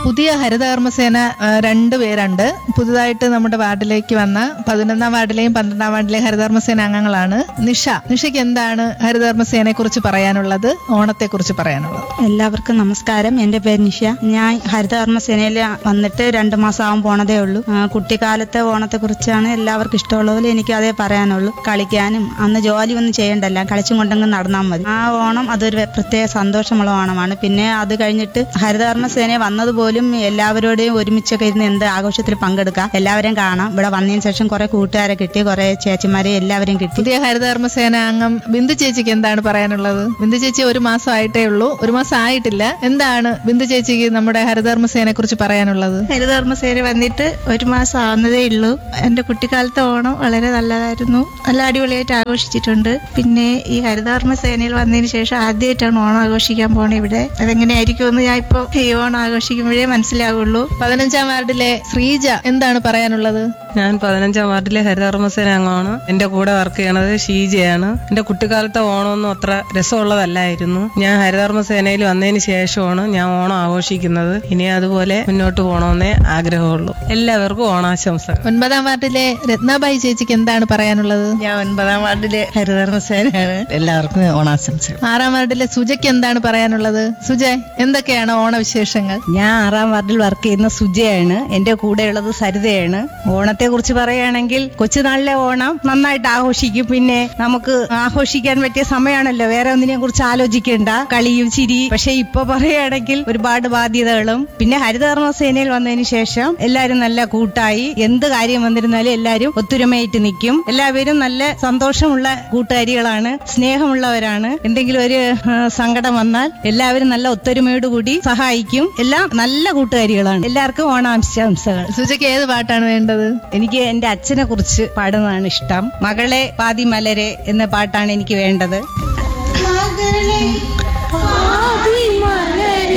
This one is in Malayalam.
പുതിയ ഹരിതകർമ്മസേന ആ, രണ്ട് പേരുണ്ട് പുതുതായിട്ട് നമ്മുടെ വാർഡിലേക്ക് വന്ന പതിനൊന്നാം വാർഡിലെയും പന്ത്രണ്ടാം വാർഡിലെയും ഹരിതകർമ്മസേന അംഗങ്ങളാണ് നിഷ നിഷയ്ക്ക് എന്താണ് ഹരിതകർമ്മസേനയെ കുറിച്ച് പറയാനുള്ളത് ഓണത്തെ കുറിച്ച് പറയാനുള്ളത് എല്ലാവർക്കും നമസ്കാരം എന്റെ പേര് നിഷ ഞാൻ ഹരിതകർമ്മ സേനയിൽ വന്നിട്ട് രണ്ട് മാസം ആവാൻ പോണതേ ഉള്ളൂ ആ, കുട്ടിക്കാലത്തെ ഓണത്തെ കുറിച്ചാണ് എല്ലാവർക്കും ഇഷ്ടമുള്ള പോലെ എനിക്ക് അതേ പറയാനുള്ളൂ കളിക്കാനും അന്ന് ജോലി ഒന്നും ചെയ്യണ്ടല്ല കളിച്ചും കൊണ്ടങ്ങ് നടന്നാൽ മതി ആ ഓണം അതൊരു പ്രത്യേക സന്തോഷമുള്ള ഓണമാണ് പിന്നെ അത് കഴിഞ്ഞിട്ട് ഹരിതകർമ്മ സേന വന്നതുപോലും എല്ലാവരോടെയും ഒരുമിച്ചൊക്കെ ഇരുന്ന് എന്ത് ആഘോഷത്തിൽ പങ്കെടുക്കാം എല്ലാവരെയും കാണാം ഇവിടെ വന്നതിന് ശേഷം കുറെ കൂട്ടുകാരെ കിട്ടി കുറെ ചേച്ചിമാരെ എല്ലാവരെയും കിട്ടി പുതിയ ഹരിതകർമ്മസേന അംഗം ബിന്ദു ചേച്ചിക്ക് എന്താണ് പറയാനുള്ളത് ബിന്ദു ചേച്ചി ഒരു മാസം ആയിട്ടേ ഉള്ളൂ ഒരു മാസം ആയിട്ടില്ല എന്താണ് ബിന്ദു ചേച്ചിക്ക് നമ്മുടെ ഹരിതകർമ്മസേനയെ കുറിച്ച് പറയാനുള്ളത് ഹരിതകർമ്മസേന വന്നിട്ട് ഒരു മാസം ആവുന്നതേ ഉള്ളൂ എൻ്റെ കുട്ടിക്കാലത്തെ ഓണം വളരെ നല്ലതായിരുന്നു നല്ല അടിപൊളിയായിട്ട് ആഘോഷിച്ചിട്ടുണ്ട് പിന്നെ ഈ ഹരിതകർമ്മസേനയിൽ വന്നതിന് ശേഷം ആദ്യമായിട്ടാണ് ഓണം ആഘോഷിക്കാൻ പോണത് ഇവിടെ അതെങ്ങനെയായിരിക്കുമെന്ന് ഞാൻ ഇപ്പോൾ ഈ ഓണം ആഘോഷിക്കുമ്പോഴേ മനസ്സിലാവുള്ളൂ പതിനഞ്ചാം വാർഡിലെ ശ്രീജ എന്താണ് പറയാനുള്ളത് ഞാൻ പതിനഞ്ചാം വാർഡിലെ ഹരിതകർമ്മസേന അംഗമാണ് എന്റെ കൂടെ വർക്ക് ചെയ്യണത് ഷീജയാണ് എന്റെ കുട്ടിക്കാലത്തെ ഓണമൊന്നും അത്ര രസമുള്ളതല്ലായിരുന്നു ഞാൻ ഹരിതകർമ്മസേനയിൽ വന്നതിന് ശേഷമാണ് ഞാൻ ഓണം ആഘോഷിക്കുന്നത് ഇനി അതുപോലെ മുന്നോട്ട് പോകണമെന്നേ ആഗ്രഹമുള്ളൂ എല്ലാവർക്കും ഓണാശംസകൾ ഒൻപതാം വാർഡിലെ രത്നാബായി ചേച്ചിക്ക് എന്താണ് പറയാനുള്ളത് ഞാൻ ഒൻപതാം വാർഡിലെ ഹരിതകർമ്മസേനയാണ് എല്ലാവർക്കും ഓണാശംസകൾ ആറാം വാർഡിലെ സുജയ്ക്ക് എന്താണ് പറയാനുള്ളത് സുജയ് എന്തൊക്കെയാണ് ഓണവിശേഷങ്ങൾ ഞാൻ ആറാം വാർഡിൽ വർക്ക് ചെയ്യുന്ന സുജയാണ് എന്റെ കൂടെയുള്ളത് സരിതയാണ് ഓണത്തെ കുറിച്ച് പറയുകയാണെങ്കിൽ കൊച്ചുനാളിലെ ഓണം നന്നായിട്ട് ആഘോഷിക്കും പിന്നെ നമുക്ക് ആഘോഷിക്കാൻ പറ്റിയ സമയമാണല്ലോ വേറെ ഒന്നിനെ കുറിച്ച് ആലോചിക്കേണ്ട കളിയും ചിരി പക്ഷെ ഇപ്പൊ പറയുകയാണെങ്കിൽ ഒരുപാട് ബാധ്യതകളും പിന്നെ ഹരിതകർമ്മ സേനയിൽ വന്നതിന് ശേഷം എല്ലാവരും നല്ല കൂട്ടായി എന്ത് കാര്യം വന്നിരുന്നാലും എല്ലാവരും ഒത്തൊരുമയായിട്ട് നിൽക്കും എല്ലാവരും നല്ല സന്തോഷമുള്ള കൂട്ടുകാരികളാണ് സ്നേഹമുള്ളവരാണ് എന്തെങ്കിലും ഒരു ആ, സങ്കടം വന്നാൽ എല്ലാവരും നല്ല ഒത്തൊരുമയോടുകൂടി സഹായിക്കും എല്ലാം നല്ല കൂട്ടുകാരികളാണ് എല്ലാവർക്കും ഓണാംശംസകൾ സുജയ്ക്ക് ഏത് പാട്ടാണ് വേണ്ടത് എനിക്ക് എന്റെ അച്ഛനെ കുറിച്ച് പാടുന്നതാണ് ഇഷ്ടം മകളെ പാതി മലരെ എന്ന പാട്ടാണ് എനിക്ക് വേണ്ടത് മകളെ